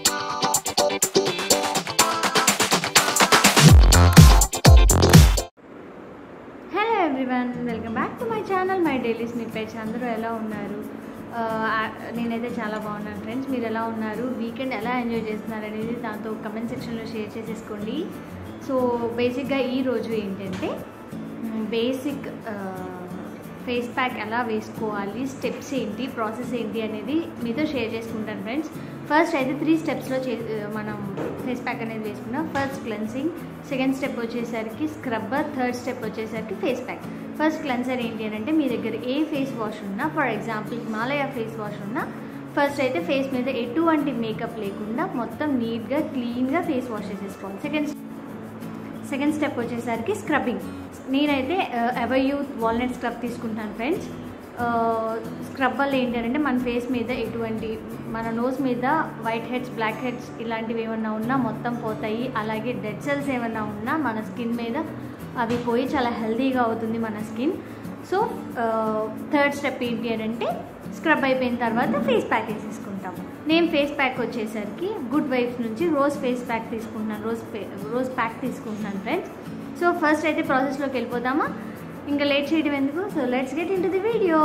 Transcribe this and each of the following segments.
hello everyone welcome back to my channel my daily snippets అందరూ ఎలా ఉన్నారు ఆ, నేనైతే చాలా బాగున్నాను ఫ్రెండ్స్ మీరు ఎలా ఉన్నారు వీకెండ్ ఎలా ఎంజాయ్ చేస్తున్నారు అనేది దాంతో కమెంట్ సెక్షన్లో షేర్ చేసేసుకోండి సో బేసిక్గా ఈ రోజు ఏంటంటే బేసిక్ ఫేస్ ప్యాక్ ఎలా వేసుకోవాలి స్టెప్స్ ఏంటి ప్రాసెస్ ఏంటి అనేది మీతో షేర్ చేసుకుంటాను ఫ్రెండ్స్ ఫస్ట్ అయితే త్రీ స్టెప్స్లో చే మనం ఫేస్ ప్యాక్ అనేది వేసుకున్నాం ఫస్ట్ క్లెన్సింగ్ సెకండ్ స్టెప్ వచ్చేసరికి స్క్రబ్బర్ థర్డ్ స్టెప్ వచ్చేసరికి ఫేస్ ప్యాక్ ఫస్ట్ క్లెన్సర్ ఏంటి అని అంటే మీ దగ్గర ఏ ఫేస్ వాష్ ఉన్నా for example Himalaya face wash ఉన్నా ఫస్ట్ అయితే ఫేస్ మీద ఎటువంటి మేకప్ లేకుండా మొత్తం నీట్గా క్లీన్గా ఫేస్ వాష్ చేసేసుకోవాలి సెకండ్ సెకండ్ స్టెప్ వచ్చేసరికి స్క్రబ్బింగ్ నేనైతే ఎవర్ యూత్ వాల్నట్ స్క్రబ్ తీసుకుంటాను ఫ్రెండ్స్ స్క్రబ్ వల్ల ఏంటంటే మన ఫేస్ మీద ఎటువంటి మన నోస్ మీద వైట్ హెడ్స్ బ్లాక్ హెడ్స్ ఇలాంటివి ఏమన్నా ఉన్నా మొత్తం పోతాయి అలాగే డెడ్ సెల్స్ ఏమన్నా ఉన్నా మన స్కిన్ మీద అవి పోయి చాలా హెల్తీగా అవుతుంది మన స్కిన్ సో థర్డ్ స్టెప్ ఏంటి అని అంటే స్క్రబ్ అయిపోయిన తర్వాత ఫేస్ ప్యాక్ వేసేసుకుంటాం నేను ఫేస్ ప్యాక్ వచ్చేసరికి గుడ్ వైఫ్స్ నుంచి రోజ్ ఫేస్ ప్యాక్ తీసుకుంటున్నాను రోజ్ పే రోజ్ ప్యాక్ తీసుకుంటున్నాను ఫ్రెండ్స్ సో ఫస్ట్ అయితే ప్రాసెస్లోకి వెళ్ళిపోదామా ఇంకా లేట్ చేయడం ఎందుకు so let's get into the video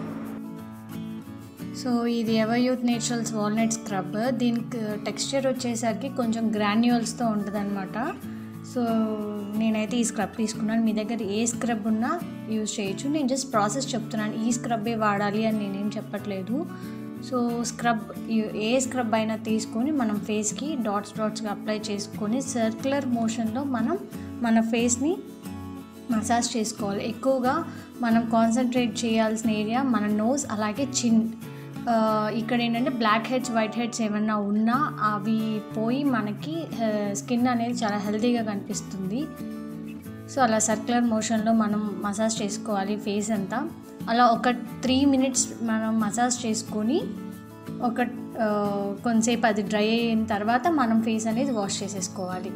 so ఇది ever youth naturals walnut scrub దీనికి టెక్స్చర్ వచ్చేసరికి కొంచెం గ్రాన్యువల్స్తో ఉంటుందన్నమాట సో నేనైతే ఈ స్క్రబ్ తీసుకున్నాను మీ దగ్గర ఏ స్క్రబ్ ఉన్నా యూజ్ చేయొచ్చు నేను జస్ట్ ప్రాసెస్ చెప్తున్నాను ఈ స్క్రబ్బే వాడాలి అని నేనేం చెప్పట్లేదు సో స్క్రబ్ ఏ స్క్రబ్ అయినా తీసుకొని మనం ఫేస్కి డాట్స్ డాట్స్గా అప్లై చేసుకొని సర్క్యులర్ మోషన్లో మనం మన ఫేస్ని మసాజ్ చేసుకోవాలి ఎక్కువగా మనం కాన్సన్ట్రేట్ చేయాల్సిన ఏరియా మన నోస్ అలాగే చిన్ ఇక్కడ ఏంటంటే బ్లాక్ హెడ్స్ వైట్ హెడ్స్ ఏమన్నా ఉన్నా అవి పోయి మనకి స్కిన్ అనేది చాలా హెల్తీగా కనిపిస్తుంది సో అలా సర్క్యులర్ మోషన్లో మనం మసాజ్ చేసుకోవాలి ఫేస్ అంతా అలా ఒక త్రీ మినిట్స్ మనం మసాజ్ చేసుకొని ఒక కొంతసేపు అది డ్రై అయిన తర్వాత మనం ఫేస్ అనేది వాష్ చేసేసుకోవాలి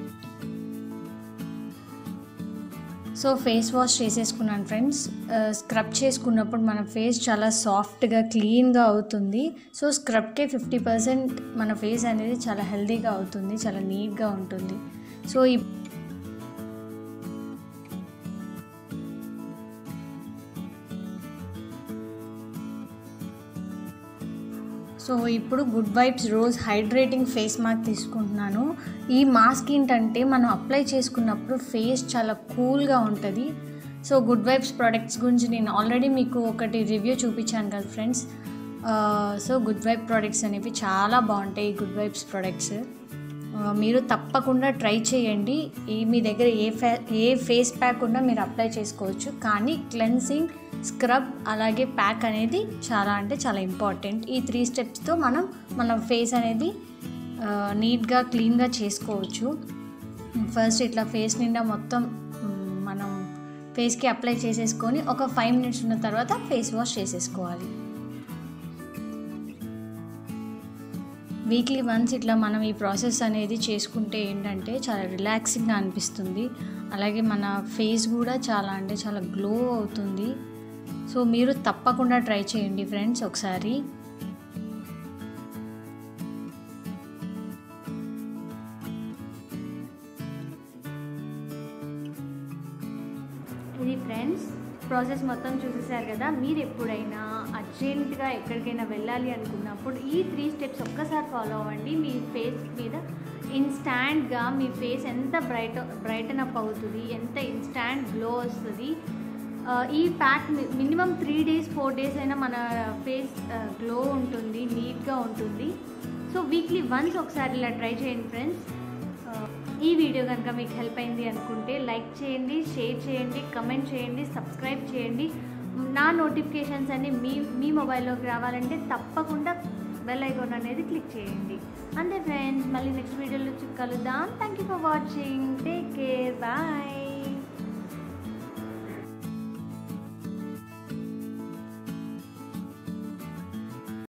సో ఫేస్ వాష్ చేసేసుకున్నాను ఫ్రెండ్స్ స్క్రబ్ చేసుకున్నప్పుడు మన ఫేస్ చాలా సాఫ్ట్గా క్లీన్గా అవుతుంది సో స్క్రబ్కే ఫిఫ్టీ పర్సెంట్ మన ఫేస్ అనేది చాలా హెల్తీగా అవుతుంది చాలా నీట్గా ఉంటుంది సో ఈ సో ఇప్పుడు good vibes rose hydrating face mask తీసుకుంటున్నాను ఈ మాస్క్ ఏంటంటే మనం అప్లై చేసుకున్నప్పుడు ఫేస్ చాలా కూల్గా ఉంటుంది సో గుడ్ వైబ్స్ ప్రోడక్ట్స్ గురించి నేను ఆల్రెడీ మీకు ఒకటి రివ్యూ చూపించాను కదా friends so good vibe products అనేవి చాలా బాగుంటాయి ఈ గుడ్ వైబ్స్ ప్రోడక్ట్స్ మీరు తప్పకుండా ట్రై చేయండి ఈ మీ దగ్గర ఏ ఫే ఏ ఫేస్ ప్యాక్ ఉన్నా మీరు అప్లై చేసుకోవచ్చు కానీ క్లెన్సింగ్ స్క్రబ్ అలాగే ప్యాక్ అనేది చాలా అంటే చాలా ఇంపార్టెంట్ ఈ త్రీ స్టెప్స్తో మనం మన ఫేస్ అనేది నీట్గా క్లీన్గా చేసుకోవచ్చు ఫస్ట్ ఇట్లా ఫేస్ నిండా మొత్తం మనం ఫేస్కి అప్లై చేసేసుకొని ఒక ఫైవ్ మినిట్స్ ఉన్న తర్వాత ఫేస్ వాష్ చేసేసుకోవాలి వీక్లీ వన్స్ ఇట్లా మనం ఈ ప్రాసెస్ అనేది చేసుకుంటే ఏంటంటే చాలా రిలాక్సింగ్గా అనిపిస్తుంది అలాగే మన ఫేస్ కూడా చాలా అంటే చాలా గ్లో అవుతుంది సో మీరు తప్పకుండా ట్రై చేయండి ఫ్రెండ్స్ ఒకసారి ఇది ఫ్రెండ్స్ ప్రాసెస్ మొత్తం చూసేసారు కదా మీరు ఎప్పుడైనా అర్జెంటుగా ఎక్కడికైనా వెళ్ళాలి అనుకున్నప్పుడు ఈ త్రీ స్టెప్స్ ఒక్కసారి ఫాలో అవ్వండి మీ ఫేస్ మీద ఇన్స్టాంట్గా మీ ఫేస్ ఎంత బ్రైట్ బ్రైటన్ అప్ అవుతుంది ఎంత ఇన్స్టాంట్ గ్లో వస్తుంది ఈ pack minimum three days four days అయినా మన ఫేస్ గ్లో ఉంటుంది నీట్గా ఉంటుంది సో వీక్లీ వన్స్ ఒకసారి ఇలా ట్రై చేయండి ఫ్రెండ్స్ ఈ వీడియో కనుక మీకు హెల్ప్ అయింది అనుకుంటే లైక్ చేయండి షేర్ చేయండి కమెంట్ చేయండి సబ్స్క్రైబ్ చేయండి నా నోటిఫికేషన్స్ అన్ని మీ మీ మొబైల్లోకి రావాలంటే తప్పకుండా బెల్ ఐకాన్ అనేది క్లిక్ చేయండి అంతే ఫ్రెండ్స్ మళ్ళీ నెక్స్ట్ వీడియోలో కలుద్దాం thank you for watching take care bye